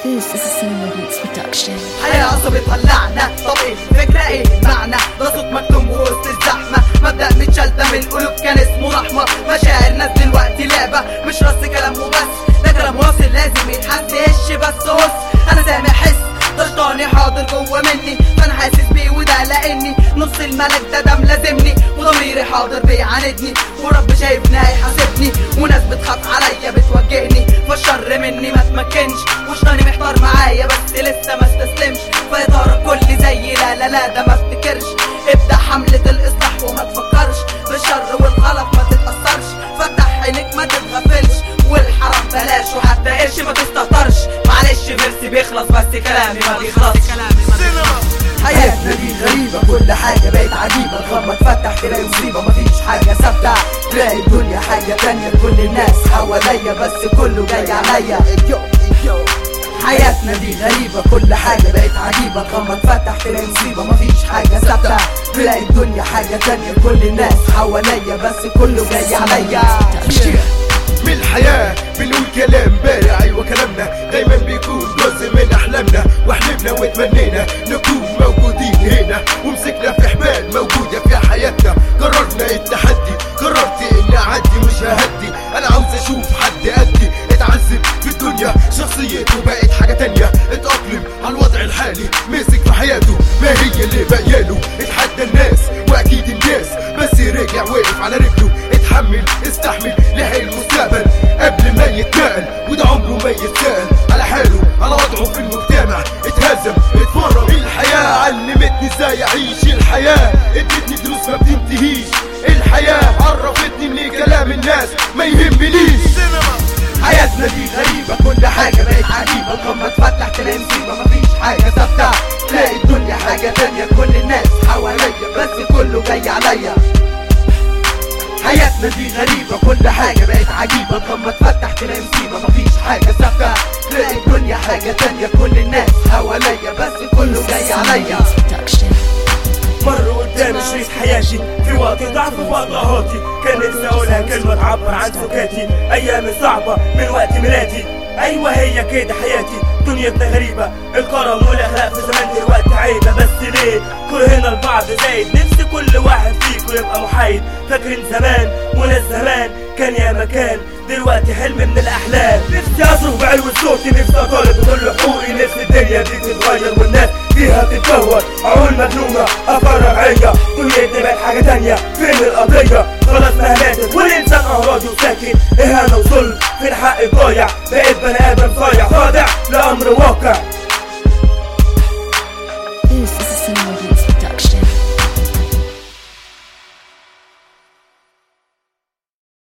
This is a Cinema Beats production. حياة عصبة طلعنا طب ايه الفكرة ايه المعنى ده صوت مكتوم وسط الزحمة مبدأ متشال ده من القلوب كان اسمه رحمة مشاعر ناس دلوقتي لعبة مش رص كلام وبس ده كلام واصل لازم يتحس هش بس قص انا سامع حس ده شيطاني حاضر جوه مني فانا حاسس بيه وده لاني نص الملك ده ده ملازمني وضميري حاضر بيعاندني ورب شايفني هيحاسبني وناس بتخاف عليا بتوجهني فالشر مني ما تمكنش وشطاني محتار معايا بس لسه ما استسلمش فيا ترى كل زي لا لا لا ده ما افتكرش ابدا حملة الاصلاح وما تفكرش بالشر والغلط ما تتأثرش فتح عينيك ما تتغفلش والحرام بلاش وحتى قرش ما تستهترش معلش فيرسي بيخلص بس كلامي ما بيخلصش حياتنا دي غريبة كل حاجة بقت عجيبة الغمة تفتح تلاقي مصيبة مفيش حاجة ثابتة تلاقي الدنيا حاجة تانية كل الناس حواليا بس كله جاي عليا حياتنا دي غريبة كل حاجة بقت عجيبة الغمة تفتح تلاقي مصيبة مفيش حاجة ثابتة تلاقي الدنيا حاجة تانية كل الناس حواليا بس كله جاي عليا من الحياة بنقول كلام بارع أيوة كلامنا دايما بيكون جزء من أحلامنا وحلمنا وتمنينا نكون موجودين هنا ومسكنا في حبال موجودة في حياتنا قررنا التحدي قررت إني أعدي مش ههدي أنا عاوز أشوف حد قدي اتعذب في الدنيا شخصيته بقت حاجة تانية اتأقلم على الوضع الحالي مسك في حياته ما هي اللي باقياله اتحدى الناس وأكيد الناس بس رجع وقف على رجله اتحمل استحمل لحق المستقبل قبل ما يتنقل وده عمره ما يتسأل على حاله على وضعه في المجتمع اتهزم اتفرج الحياة علمتني ازاي اعيش الحياة ادتني دروس ما بتنتهيش الحياة عرفتني ان كلام الناس ما يهمنيش حياتنا دي غريبة كل حاجة بقت عجيبة الغمة تفتح تلاقي مصيبة مفيش حاجة ثابتة تلاقي الدنيا حاجة تانية كل الناس حواليا بس كله جاي عليا حياتنا دي غريبة كل حاجة بقت عجيبة الغمة تفتح تلاقي مصيبة مفيش حاجة ثابتة تلاقي الدنيا حاجة تانية كل الناس حواليا بس كله جاي عليا Production. مر قدام شريط حياتي في وقت ضعف وضعهاتي كان نفسي اقولها كلمة تعبر عن سكاتي ايام صعبة من وقت ميلادي ايوه هي كده حياتي دنيتنا غريبة الكرم والاخلاق في زمان دلوقتي عيبة بس ليه كرهنا البعض زايد نفسي كل واحد فيكم يبقى محايد فاكرين زمان وناس زمان كان يا مكان دلوقتي حلم من الاحلام نفسي اصرخ بعلو صوتي نفسي اطالب بكل حقوقي نفسي الدنيا دي تتغير والناس فيها تتدور عقول مجنونة افكار ربعية دنيتنا بقت حاجة تانية فين القضية خلاص ما ماتت والانسان اراضي وساكن اهانة وظلم في الحق ضايع بقيت بني ادم صايع خاضع لامر واقع This is a Cinema Beats